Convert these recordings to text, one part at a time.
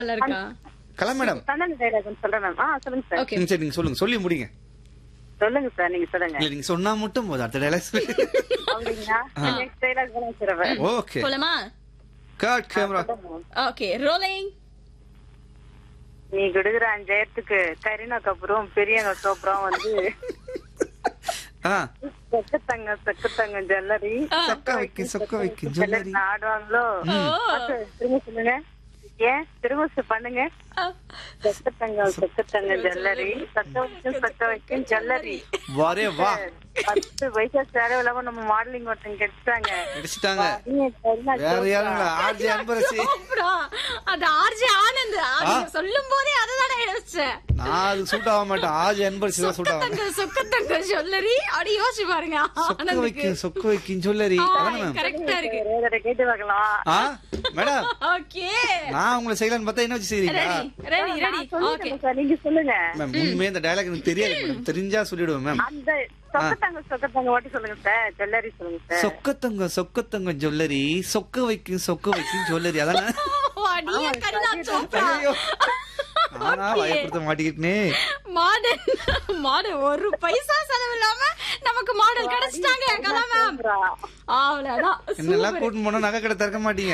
நல்லா இருக்கா Kala madam Kannan dialogue சொல்றேன் மேம் ஆ சொல்லுங்க சார் ஓகே ம், சரி நீங்க சொல்லுங்க சொல்லி முடிங்க சொல்லுங்க சார் நீங்க சொல்லுங்க இல்ல நீங்க சொன்னா மட்டும் போதும் அடுத்த டைலாக் அப்படிங்களா நெக்ஸ்ட் டைலாக் தான் சொல்றேன் ஓகே போலாமா காட் கேமரா ஓகே ரோலிங் நீ கொடுக்குற அஞ்சாயிரத்துக்கு கரீனா கபூரும் பிரியங்கா சோப்ராவும் வந்து ஆ சொக்க தங்க சொக்க தங்க ஜுவல்லரி சொக்க வைக்க சொக்க வைக்க ஜுவல்லரி ஆடுவாங்களோ பாத்து, திரும்ப சொல்லுங்க ஏன் திரும்ப சொ- பண்ணுங்க சொக்க தங்க சொக்க தங்க ஜுவல்லரி சொக்க வைக்கும் சொக்க வைக்கும் ஜுவல்லரி வரே வா பத்து பைசா செலவு இல்லாம நம்ம மாடலிங் ஒருத்தங்க கெடுத்தாங்க அடிச்சிட்டாங்க நீங்க கரீனா வேற சோப்ரா. யாரும் இல்ல ஆர்ஜி அன்பரசி அப்புறம் அது ஆர்ஜி ஆனந்த் அது சொல்லும் போதே அதுதானே யோசிச்சேன் நான் அது சூட் ஆக மாட்டேன் ஆர்ஜி அன்பரசி தான் சூட் ஆகும் சொக்கத்தங்க சொக்கத்தங்க சொல்லரி அப்படி யோசிச்சு பாருங்க சொக்க ஆனந்துக்கு வைக்கும் சொக்க வைக்கும் ஜுவல்லரி அதானே மேம் கரெக்டா இருக்கு வேற வேற கேட்டு பார்க்கலாம் ஆ மேடம் ஓகே நான் உங்களை செய்யலான்னு பார்த்தா என்ன வச்சு செய்றீங்களா ரெடி ரெடி ரெடி ஓகே சொல்லுங்க சார் நீங்க சொல்லுங்க மேம் உண்மையே இந்த டயலாக் எனக்கு தெரியாது மேடம் தெரிஞ்சா சொல்லிடுவேன் மேம் அந்த சொக்கத்தங்க சொக்கத்தங்க மட்டும் சொல்லுங்க சார் ஜுவல்லரி சொல்லுங்க சார் சொக்கத்தங்க சொக்கத்தங்க ஜுவல்லரி சொக்க வைக்கும் சொக்க வைக்கும் ஜுவல்லரி அதானே அடியே கருணா சோப்ரா ஐயோ நானா பயப்படுத்த மாட்டிக்கிட்டே மாடல் மாடல் ஒரு பைசா செலவு இல்லாம நமக்கு மாடல் கிடைச்சிட்டாங்க கலா மேம் அவ்வளவுதான் என்னெல்லாம் கூட்டின்னு போனா நகை கடை திறக்க மாட்டீங்க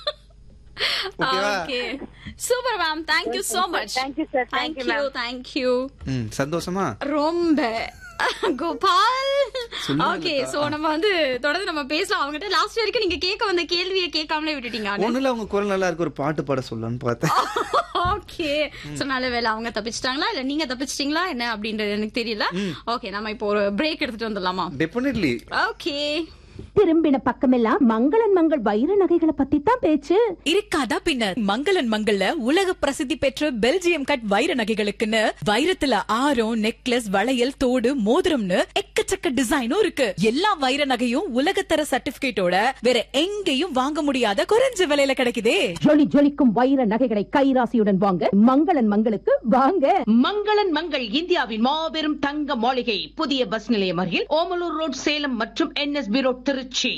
ஓகேவா okay super ma'am thank you so much Thank you, sir. Thank thank you, you ma'am. Thank you ம் சந்தோஷமா ரொம்ப கோபால் சொல்லுங்க ஓகே அக்கா. சோ நம்ம வந்து தொடர்ந்து நம்ம பேசலாம் அவங்ககிட்ட லாஸ்ட் வரைக்கும் நீங்க கேட்க வந்த கேள்வியை கேட்காமலே விட்டுட்டீங்க ஆனந்த். ஒண்ணுல உங்க குரல் நல்லா இருக்கு ஒரு பாட்டு பாட சொல்லலாம்னு பார்த்தேன் ஓகே சோ நல்ல வேலை அவங்க தப்பிச்சிட்டாங்களா இல்ல நீங்க தப்பிச்சிட்டீங்களா என்ன அப்படின்றது எனக்கு தெரியல ஓகே நம்ம இப்போ ஒரு பிரேக் எடுத்துட்டு வந்துடலாமா டெபினெட்லி ஓகே திரும்பின பக்கமெல்லாம் மங்களன் மங்கள் வைர நகைகளை பத்தி தான் பேச்சு இருக்காதா பின்ன மங்களன் மங்கள்ல உலக பிரசித்தி பெற்ற பெல்ஜியம் கட் வைர நகைகளுக்குன்னு வைரத்துல ஆரம் நெக்லஸ் வளையல் தோடு மோதிரம்னு எக்கச்சக்க டிசைனும் இருக்கு எல்லா வைர நகையும் உலகத்தர சர்டிபிகேட்டோட வேற எங்கேயும் வாங்க முடியாத குறைஞ்ச விலையில கிடைக்குதே ஜொலி ஜொலிக்கும் வைர நகைகளை கைராசியுடன் வாங்க மங்களன் மங்களுக்கு வாங்க மங்களன் மங்கள் இந்தியாவின் மாபெரும் தங்க மாளிகை புதிய பஸ் நிலையம் அருகில் ஓமலூர் ரோட் சேலம் மற்றும் என்எஸ்பி ரோட் திருச்சி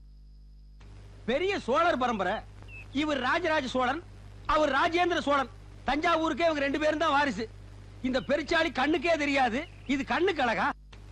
பெரிய சோழர் பரம்பரை இவர் ராஜராஜ சோழன் அவர் ராஜேந்திர சோழன் தஞ்சாவூருக்கே இவங்க ரெண்டு பேரும் தான் வாரிசு இந்த பெருச்சாளி கண்ணுக்கே தெரியாது இது கண்ணுக்கு அழகா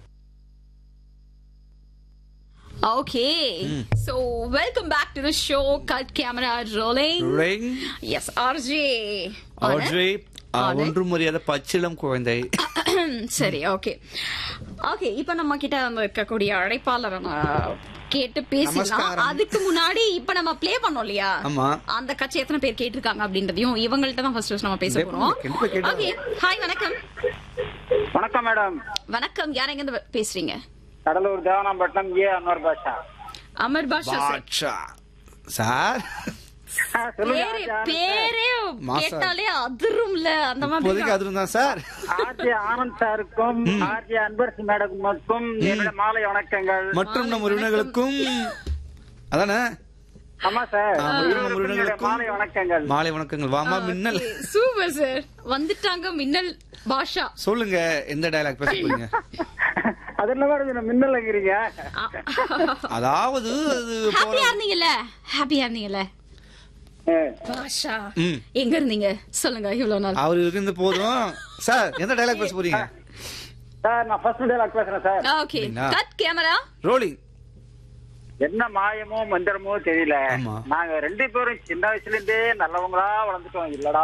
okay so welcome back to the show cut camera rolling ring yes RJ Audrey Anand. ஒன்றும் மரியாதை பச்சிளம் குழந்தை சரி ஓகே ஓகே இப்போ நம்ம கிட்ட வந்து இருக்கக்கூடிய அழைப்பாளரை நான் கேட்டு பேசிடலாம் நமஸ்காரம். அதுக்கு முன்னாடி இப்ப நம்ம ப்ளே பண்ணோம் இல்லையா ஆமா. அந்த கட்சி எத்தனை பேர் கேட்டிருக்காங்க அப்படின்றதையும் இவங்கள்ட்ட தான் ஃபர்ஸ்ட் நம்ம பேச Definitely. போறோம் கண்டிப்பா கேட்டு ஓகே ஹாய் வணக்கம் வணக்கம் மேடம் வணக்கம் யார் எங்க இருந்து பேசுறீங்க Cuddalore Devanampattinam A Anwar Basha Amar Basha sir Baasha sir ஆ, சொல்லுங்க பேரே ஆர்ஜே ஆனந்த் பேரே மாசா. கேட்டாலே அதிரும்ல அந்த மாதிரி இப்போதைக்கு அது தான் சார் சார். ஆர்ஜே ஆனந்த் சாருக்கும் ஆர்ஜே அன்பரசி மேடமுக்கும் என்னோட மாலை வணக்கங்கள் மற்றும் நம் உறவினர்களுக்கும் அதானே ஆமா சார் ஆமா, நம்ம இருவருக்கும் என்னுடைய உறவினர்களுக்கும் மாலை வணக்கங்கள் மாலை வணக்கங்கள் வாமா மின்னல் சூப்பர் சார் வந்துட்டாங்க மின்னல் பாஷா சொல்லுங்க எந்த டயலாக் பேச போறீங்க அது என்ன மேடம் மின்னல் இருக்கிறீங்க அதாவது அது ஹாப்பியா போற- இருந்தீங்கல்ல ஹாப்பியா இருந்தீங்கல்ல பாஷா ம். எங்க இருந்தீங்க சொல்லுங்க இவ்வளவு நாள் அவரு இருந்து போதும் சார் எந்த டயலாக் பேச போறீங்க சார் நான் ஃபர்ஸ்ட் டேலாக் பேசுறேன் சார் ஓகே அப்படிங்களா? கட் கேமரா ரோலிங் என்ன மாயமோ மந்திரமோ தெரியல ஆமா. நாங்க ரெண்டு பேரும் சின்ன வயசுல இருந்தே நல்லவங்களா வளர்ந்துட்டோம் இல்லடா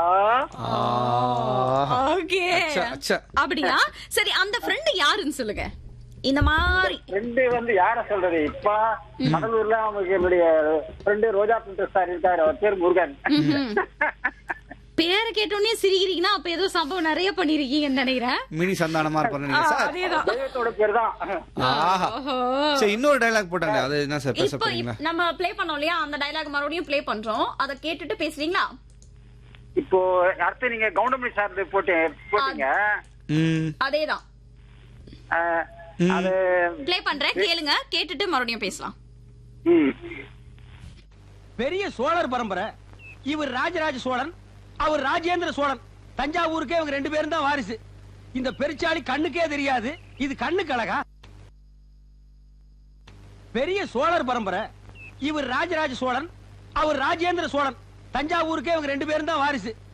ஓகே அச்சா, அச்சா. அப்படியா சரி அந்த ஃப்ரெண்ட் யாருன்னு சொல்லுங்க இந்த மாதிரி ரெண்டு வந்து யார சொல்றது இப்ப கடலூர்ல அவங்களுக்கு என்னுடைய ஃப்ரெண்டு ரோஜா பிரிண்டர் சார் இருக்காரு அவர் பேர் முருகன் பேரை கேட்டோடனே சிரிக்கிறீங்கன்னா அப்ப ஏதோ சம்பவம் நிறைய பண்ணிருக்கீங்கன்னு நினைக்கிறேன் மினி சந்தானமா இருப்பாரு நீங்க சார் அதேதான் தெய்வத்தோட பேர் தான் ஆஹா ஓஹோ. சரி இன்னொரு டயலாக் போட்டாங்க அது என்ன சார் பேச இப்போ போறீங்களா இப்- நம்ம ப்ளே பண்ணோம் இல்லையா அந்த டயலாக் மறுபடியும் ப்ளே பண்றோம் அத கேட்டுட்டு பேசுறீங்களா இப்போ அடுத்து நீங்க கவுண்டமணி சார் போட்டு போட்டீங்க ம் அதேதான் அஹ், அது ப்ளே பண்றேன் கேளுங்க கேட்டுட்டு மறுபடியும் பேசலாம் ம். பெரிய சோழர் பரம்பரை இவர் ராஜராஜ சோழன் அவர் ராஜேந்திர சோழன் தஞ்சாவூருக்கே இவங்க ரெண்டு பேரும் தான் வாரிசு இந்த பெருச்சாளி கண்ணுக்கே தெரியாது இது கண்ணுக்கு அழகா பெரிய சோழர் பரம்பரை இவர் ராஜராஜ சோழன் அவர் ராஜேந்திர சோழன் தஞ்சாவூருக்கே இவங்க ரெண்டு பேரும் தான் வாரிசு